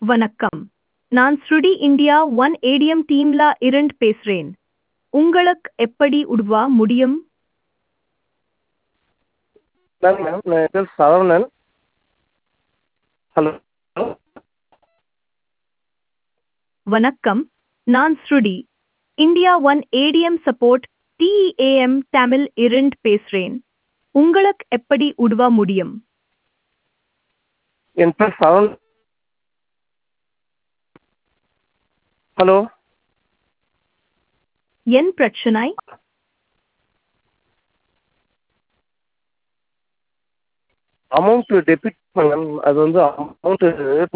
வணக்கம் நான் Shruti India one ATM டீம்ல இருந்து பேசுறேன் உங்களுக்கு எப்படி உதவ முடியும் மேம் மேம் நான் பேர் சரவணன் ஹலோ ஹலோ வணக்கம் நான் Shruti India one ATM support டிஏஎம் தமிழ் இருந்து பேசுறேன் உங்களுக்கு எப்படி உதவ முடியும் என் பேர் சரவணன் ஹலோ என் பிரச்சனை அமௌண்ட் டெபிட் மேம் அது வந்து அமௌண்ட்டு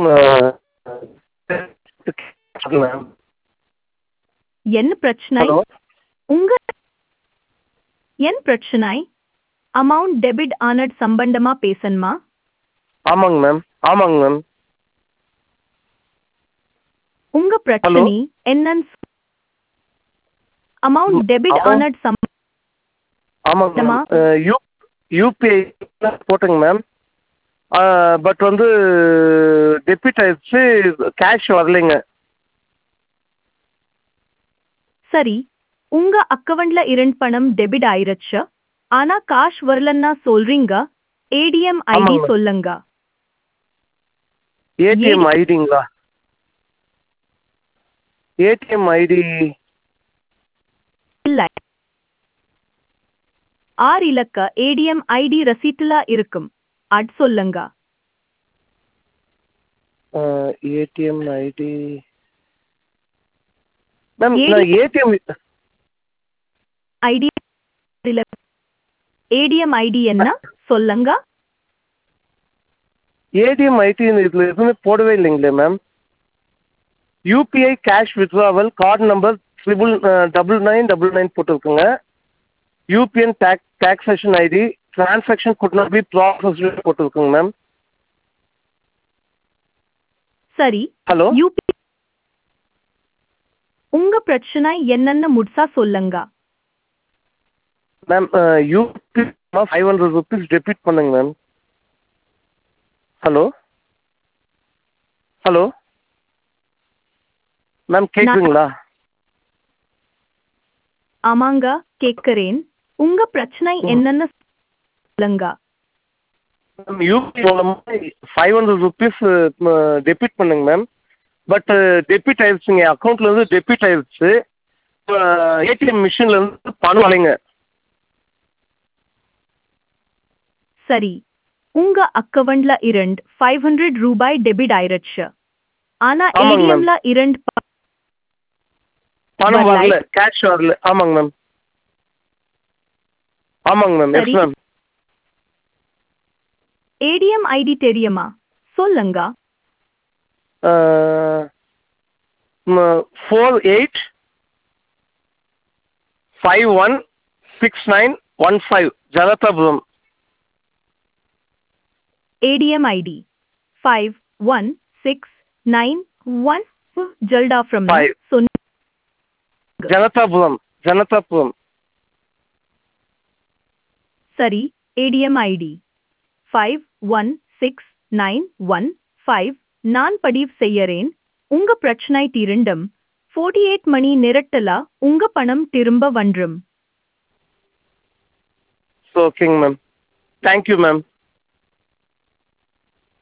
மேம் என் பிரச்சனை ஹலோ உங்க என் பிரச்சனை அமௌண்ட் டெபிட் ஆனட் சம்பந்தமா பேசணுமா ஆமாங்க மேம் ஆமாங்க மேம் உங்க பிரச்சனை என்னன்னு அமௌண்ட் டெபிட் amount- ஆனட் சம் ஆமாங்க என்னம்மா? மேம் யூ யூபிஐ போட்டேங்க மேம் பட் வந்து டெபிட் ஆயிடுச்சு கேஷ் வரலைங்க சரி உங்க அக்கவுண்ட்ல இருந்து பணம் டெபிட் ஆயிருச்சு ஆனா காஷ் வரலன்னா சொல்றீங்க ஏடிஎம் ஐடி ஆமாங்க. சொல்லுங்க ஏடிஎம் ஐடிங்களா ஏடிஎம் ஐடி இல்ல ஆறு இலக்க ஏடிஎம் ஐடி ரசீட்டுல இருக்கும் அட் சொல்லுங்க ஏடிஎம் ஐடி மேம் ATM நான் ஏடிஎம் ஐடி ஏடிஎம் ஐடி என்ன சொல்லுங்க ஏடிஎம் ஐடி இதில் எதுவுமே போடவே இல்லைங்களே ma'am UPI cash withdrawal card number triple double nine double nine போட்டிருக்குங்க UPN tag taxation ID transaction could not be process போட்டிருக்குங்க மேம் சரி ஹலோ யூபி உங்க பிரச்சனை என்னன்னு முழுசா சொல்லுங்க ma'am U P five hundred rupees debit பண்ணுங்க மேம் ஹலோ ஹலோ மேம் கேட்குதுங்களா ஆமாங்க கேட்கிறேன் உங்க பிரச்சனை என்னன்னு சொல்லுங்க மேம் யூபி மூலமாக ஃபைவ் ஹண்ட்ரட் ருபீஸ் டெபிட் பண்ணுங்க மேம் பட் டெபிட் ஆயிடுச்சுங்க அக்கௌண்ட்லேருந்து டெபிட் ஆயிடுச்சு ஏடிஎம் மிஷின்லேருந்து பணம் வரலைங்க சரி உங்க அக்கவுண்ட்ல இருந்து ஃபைவ் ஹண்ட்ரட் ரூபாய் டெபிட் ஆயிருச்சு ஆனா ஆமாங்க ma'am. ஏடிஎம்ல இருந்து ப- பணம் வரலை. வரல கேஷ் வரல ஆமாங்க மேம் ஆமாங்க மேம் எஸ் சரி. மேம் ஏடிஎம் ஐடி தெரியுமா சொல்லுங்க four eight five one six nine one five Jaladapuram ADM ID five one six nine one Jalda from Five. Sun Janatapuram Janatapuram Sari ADM ID five one six nine one five நான் பதிவு செய்யறேன் உங்க பிரச்சனை தீரண்டும் 48 மணி நேரத்துல உங்க பணம் திரும்ப வந்துரும் ஓகேங்க மேம் தேங்க்யூ மேம்